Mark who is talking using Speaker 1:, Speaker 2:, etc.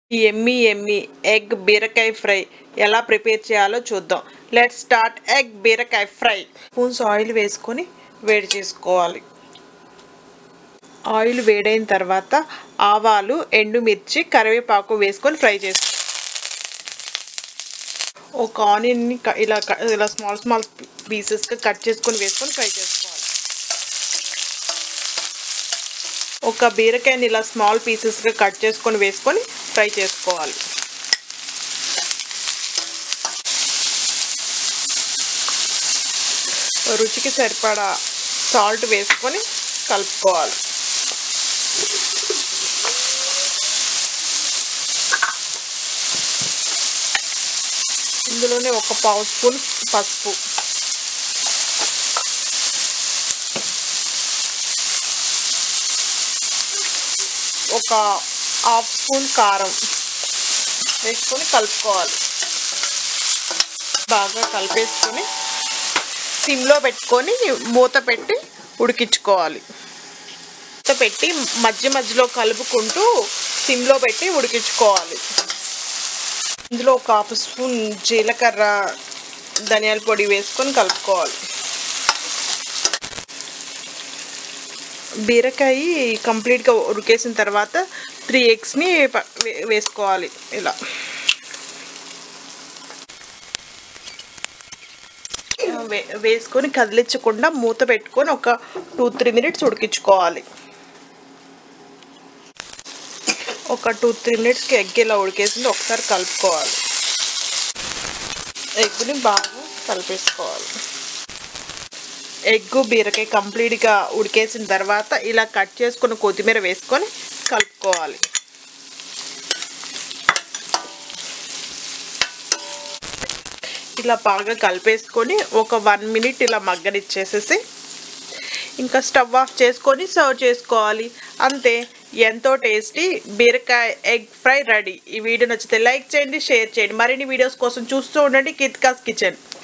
Speaker 1: ఈ ఎమ్మి ఎమ్మి ఎగ్ బీరకాయ ఫ్రై ఎలా ప్రిపేర్ చేయాలో చూద్దాం లెట్ స్టార్ట్ ఎగ్ బీరకాయ ఫ్రై స్పూన్స్ ఆయిల్ వేసుకొని వేడి చేసుకోవాలి ఆయిల్ వేడైన తర్వాత ఆవాలు ఎండుమిర్చి కరివేపాకు వేసుకొని ఫ్రై చేసుకోవాలి ఒక ఆనియన్ని క- ఇలా క- ఇలా స్మాల్ స్మాల్ పీసెస్గా కట్ చేసుకొని వేసుకొని ఫ్రై చేసుకోవాలి ఒక బీరకాయని ఇలా స్మాల్ పీసెస్గా కట్ చేసుకొని వేసుకొని ఫ్రై చేసుకోవాలి రుచికి సరిపడా సాల్ట్ వేసుకొని కలుపుకోవాలి ఇందులోనే ఒక పావు స్పూన్ పసుపు ఒక హాఫ్ స్పూన్ కారం వేసుకొని కలుపుకోవాలి బాగా కలిపేసుకొని సిమ్లో పెట్టుకొని మూత పెట్టి ఉడికించుకోవాలి మూత పెట్టి మధ్య మధ్యలో కలుపుకుంటూ సిమ్లో పెట్టి ఉడికించుకోవాలి ఇందులో ఒక హాఫ్ స్పూన్ జీలకర్ర ధనియాల పొడి వేసుకొని కలుపుకోవాలి బీరకాయ కంప్లీట్గా ఉడికేసిన తర్వాత త్రీ ఎగ్స్ని వేసుకోవాలి ఇలా వే- వేసుకొని కదిలించకుండా మూత పెట్టుకొని ఒక టూ త్రీ మినిట్స్ ఉడికించుకోవాలి ఒక టూ త్రీ మినిట్స్కి ఎగ్ ఇలా ఉడికేసింది ఒకసారి కలుపుకోవాలి ఎగ్ని బాగా కలిపేసుకోవాలి ఎగ్ బీరకాయ కంప్లీట్గా ఉడికేసిన తర్వాత ఇలా కట్ చేసుకుని కొత్తిమీర వేసుకొని కలుపుకోవాలి ఇలా బాగా కలిపేసుకొని ఒక వన్ మినిట్ ఇలా మగ్గనిచ్చేసేసి ఇంకా స్టవ్ ఆఫ్ చేసుకొని సర్వ్ చేసుకోవాలి అంతే ఎంతో టేస్టీ బీరకాయ ఎగ్ ఫ్రై రెడీ ఈ వీడియో నచ్చితే లైక్ చేయండి షేర్ చేయండి మరిన్ని వీడియోస్ కోసం చూస్తూ ఉండండి కిత్కాస్ కిచెన్